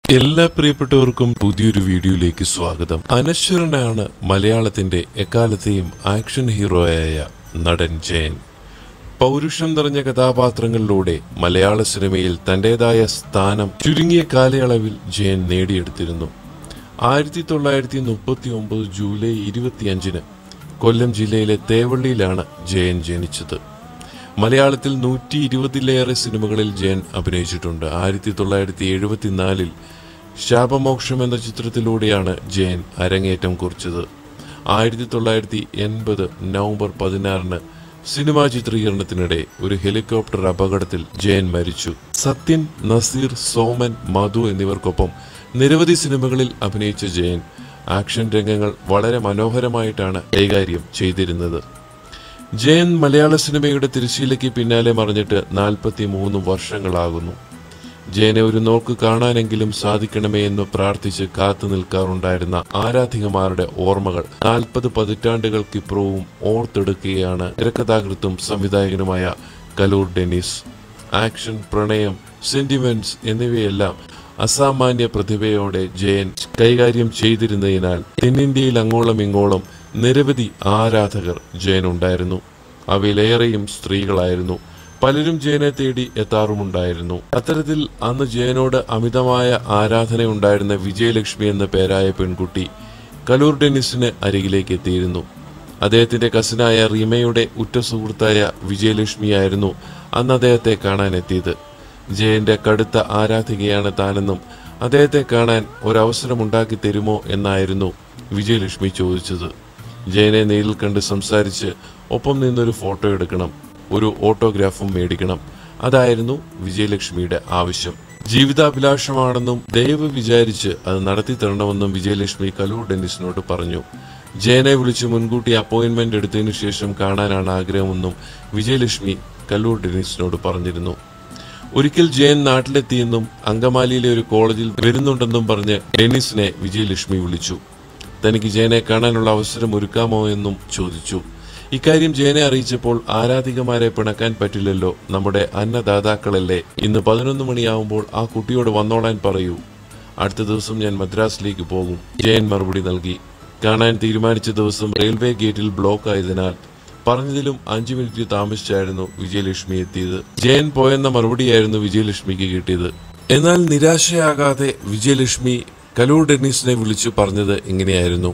എല്ലാ പ്രിയപ്പെട്ടവർക്കും പുതിയൊരു വീഡിയോയിലേക്ക് സ്വാഗതം അനശ്വരനാണ് മലയാളത്തിന്റെ എക്കാലത്തെയും ആക്ഷൻ ഹീറോയായ നടൻ ജയൻ പൗരുഷം നിറഞ്ഞ കഥാപാത്രങ്ങളിലൂടെ മലയാള സിനിമയിൽ തന്റേതായ സ്ഥാനം ചുരുങ്ങിയ കാലയളവിൽ ജയൻ നേടിയെടുത്തിരുന്നു ആയിരത്തി തൊള്ളായിരത്തി മുപ്പത്തി ഒമ്പത് ജൂലൈ ഇരുപത്തിയഞ്ചിന് കൊല്ലം ജില്ലയിലെ തേവള്ളിയിലാണ് ജയൻ ജനിച്ചത് മലയാളത്തിൽ നൂറ്റി ഇരുപതിലേറെ സിനിമകളിൽ ജയൻ അഭിനയിച്ചിട്ടുണ്ട് ആയിരത്തി തൊള്ളായിരത്തി എഴുപത്തിനാലിൽ ശാപമോക്ഷം എന്ന ചിത്രത്തിലൂടെയാണ് ജയൻ അരങ്ങേറ്റം കുറിച്ചത് ആയിരത്തി തൊള്ളായിരത്തി എൺപത് നവംബർ പതിനാറിന് സിനിമാ ചിത്രീകരണത്തിനിടെ ഒരു ഹെലികോപ്റ്റർ അപകടത്തിൽ ജയൻ മരിച്ചു സത്യൻ നസീർ സോമൻ മധു എന്നിവർക്കൊപ്പം നിരവധി സിനിമകളിൽ അഭിനയിച്ച ജയൻ ആക്ഷൻ രംഗങ്ങൾ വളരെ മനോഹരമായിട്ടാണ് കൈകാര്യം ചെയ്തിരുന്നത് ജയൻ മലയാള സിനിമയുടെ തിരശ്ശീലയ്ക്ക് പിന്നാലെ മറിഞ്ഞിട്ട് നാൽപ്പത്തി മൂന്ന് വർഷങ്ങളാകുന്നു ജയനെ ഒരു നോക്ക് കാണാനെങ്കിലും സാധിക്കണമേ എന്ന് പ്രാർത്ഥിച്ച് കാത്തു നിൽക്കാറുണ്ടായിരുന്ന ആരാധികമാരുടെ ഓർമ്മകൾ നാൽപ്പത് പതിറ്റാണ്ടുകൾക്കിപ്പുറവും ഓർത്തെടുക്കുകയാണ് തിരക്കഥാകൃത്തും സംവിധായകനുമായ കലൂർ ഡെന്നിസ് ആക്ഷൻ പ്രണയം സെന്റിമെന്റ്സ് എന്നിവയെല്ലാം അസാമാന്യ പ്രതിഭയോടെ ജയൻ കൈകാര്യം ചെയ്തിരുന്നതിനാൽ തെന്നിന്ത്യയിൽ അങ്ങോളം ഇങ്ങോളം നിരവധി ആരാധകർ ജയനുണ്ടായിരുന്നു അവയിലേറെയും സ്ത്രീകളായിരുന്നു പലരും ജയനെ തേടി എത്താറുമുണ്ടായിരുന്നു അത്തരത്തിൽ അന്ന് ജയനോട് അമിതമായ ആരാധനയുണ്ടായിരുന്ന വിജയലക്ഷ്മി എന്ന പേരായ പെൺകുട്ടി കലൂർ ഡെന്നിസിന് അരികിലേക്ക് എത്തിയിരുന്നു അദ്ദേഹത്തിന്റെ കസിനായ റീമയുടെ ഉറ്റ സുഹൃത്തായ വിജയലക്ഷ്മിയായിരുന്നു അന്ന് അദ്ദേഹത്തെ കാണാനെത്തിയത് ജയന്റെ കടുത്ത ആരാധികയാണ് താനെന്നും അദ്ദേഹത്തെ കാണാൻ ഒരവസരം ഉണ്ടാക്കി തരുമോ എന്നായിരുന്നു വിജയലക്ഷ്മി ചോദിച്ചത് ജയനെ നേരിൽ കണ്ട് സംസാരിച്ച് ഒപ്പം നിന്നൊരു ഫോട്ടോ എടുക്കണം ഒരു ഓട്ടോഗ്രാഫും മേടിക്കണം അതായിരുന്നു വിജയലക്ഷ്മിയുടെ ആവശ്യം ജീവിതാഭിലാഷമാണെന്നും ദയവ് വിചാരിച്ച് അത് നടത്തി തരണമെന്നും വിജയലക്ഷ്മി കലൂർ ഡെന്നിസിനോട് പറഞ്ഞു ജയനെ വിളിച്ച് മുൻകൂട്ടി അപ്പോയിന്റ്മെന്റ് എടുത്തതിനു ശേഷം കാണാനാണ് ആഗ്രഹമെന്നും വിജയലക്ഷ്മി കല്ലൂർ ഡെന്നിസിനോട് പറഞ്ഞിരുന്നു ഒരിക്കൽ ജയൻ നാട്ടിലെത്തിയെന്നും അങ്കമാലിയിലെ ഒരു കോളേജിൽ വരുന്നുണ്ടെന്നും പറഞ്ഞ് ഡെന്നിസിനെ വിജയലക്ഷ്മി വിളിച്ചു തനിക്ക് ജയനെ കാണാനുള്ള അവസരം ഒരുക്കാമോ എന്നും ചോദിച്ചു ഇക്കാര്യം ജയനെ അറിയിച്ചപ്പോൾ ആരാധികമാരെ പിണക്കാൻ പറ്റില്ലല്ലോ നമ്മുടെ അന്നദാതാക്കളല്ലേ ഇന്ന് പതിനൊന്ന് മണിയാവുമ്പോൾ ആ കുട്ടിയോട് വന്നോളാൻ പറയൂ അടുത്ത ദിവസം ഞാൻ മദ്രാസിലേക്ക് പോകും ജയൻ മറുപടി നൽകി കാണാൻ തീരുമാനിച്ച ദിവസം റെയിൽവേ ഗേറ്റിൽ ബ്ലോക്ക് ആയതിനാൽ പറഞ്ഞതിലും അഞ്ചു മിനിറ്റ് താമസിച്ചായിരുന്നു വിജയലക്ഷ്മി എത്തിയത് ജയൻ പോയെന്ന മറുപടിയായിരുന്നു വിജയലക്ഷ്മിക്ക് കിട്ടിയത് എന്നാൽ നിരാശയാകാതെ വിജയലക്ഷ്മി കലൂർ ഡെന്നീസിനെ വിളിച്ചു പറഞ്ഞത് ഇങ്ങനെയായിരുന്നു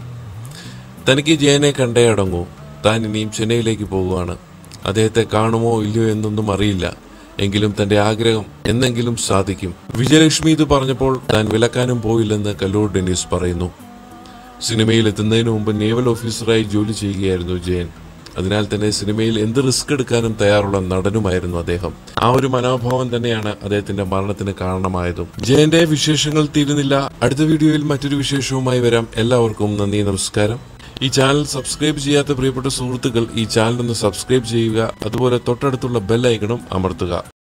തനിക്ക് ജയനെ കണ്ടേ അടങ്ങൂ താൻ ഇനിയും ചെന്നൈയിലേക്ക് പോകുവാണ് അദ്ദേഹത്തെ കാണുമോ ഇല്ലയോ എന്നൊന്നും അറിയില്ല എങ്കിലും തന്റെ ആഗ്രഹം എന്നെങ്കിലും സാധിക്കും വിജയലക്ഷ്മി ഇത് പറഞ്ഞപ്പോൾ താൻ വിലക്കാനും പോയില്ലെന്ന് കല്ലൂർ ഡെന്നീസ് പറയുന്നു സിനിമയിൽ എത്തുന്നതിന് മുമ്പ് നേവൽ ഓഫീസറായി ജോലി ചെയ്യുകയായിരുന്നു ജയൻ അതിനാൽ തന്നെ സിനിമയിൽ എന്ത് റിസ്ക് എടുക്കാനും തയ്യാറുള്ള നടനുമായിരുന്നു അദ്ദേഹം ആ ഒരു മനോഭാവം തന്നെയാണ് അദ്ദേഹത്തിന്റെ മരണത്തിന് കാരണമായതും ജയന്റെ വിശേഷങ്ങൾ തീരുന്നില്ല അടുത്ത വീഡിയോയിൽ മറ്റൊരു വിശേഷവുമായി വരാം എല്ലാവർക്കും നന്ദി നമസ്കാരം ഈ ചാനൽ സബ്സ്ക്രൈബ് ചെയ്യാത്ത പ്രിയപ്പെട്ട സുഹൃത്തുക്കൾ ഈ ചാനൽ ഒന്ന് സബ്സ്ക്രൈബ് ചെയ്യുക അതുപോലെ തൊട്ടടുത്തുള്ള ബെൽ ഐക്കണും അമർത്തുക